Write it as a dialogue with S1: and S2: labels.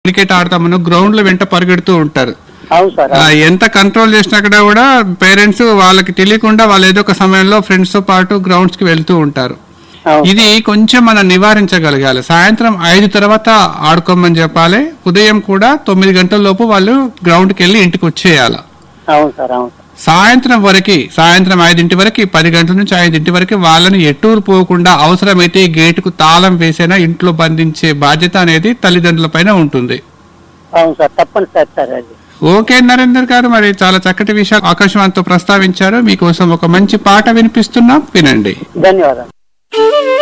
S1: cricket ఆడతామను ground లో వెంట పరిగెడుతూ ఉంటారు
S2: అవును సార్
S1: ఆ, ఎంత కంట్రోల్ చేసినా కూడా కూడా పేరెంట్స్ వాళ్ళకి తెలియకుండా వాళ్ళు ఏదో ఒక సమయంలో ఫ్రెండ్స్ తో పాటు గ్రౌండ్స్ కి వెళ్తూ ఉంటారు
S2: అవును
S1: ఇది కొంచెం మనం నివారించగలగాలి సాయంత్రం ఐదు తర్వాత ఆడుకోమని చెప్పాలి ఉదయం కూడా తొమ్మిది గంటల లోపు వాళ్ళు గ్రౌండ్ కి వెళ్ళి ఇంటికి వచ్చేయాలి
S2: అవును సార్ అవును సార్
S1: సాయంత్రం వరకు సాయంత్రం ఐదింటి వరకు పది గంటల నుంచి ఐదింటి వరకు వాళ్ళని ఎటూరు పోకుండా అవసరమైతే గేటుకు తాళం వేసైనా ఇంట్లో బంధించే బాధ్యత అనేది తల్లిదండ్రుల పైన ఉంటుంది
S2: అవును సార్ తప్పనిసరి సార్ అది
S1: ఓకే నరేందర్ గారు మరి చాలా చక్కటి విషయాలు ఆకాశవాణితో ప్రస్తావించారు మీకోసం ఒక మంచి పాట వినిపిస్తున్నాం వినండి
S2: ధన్యవాదాలు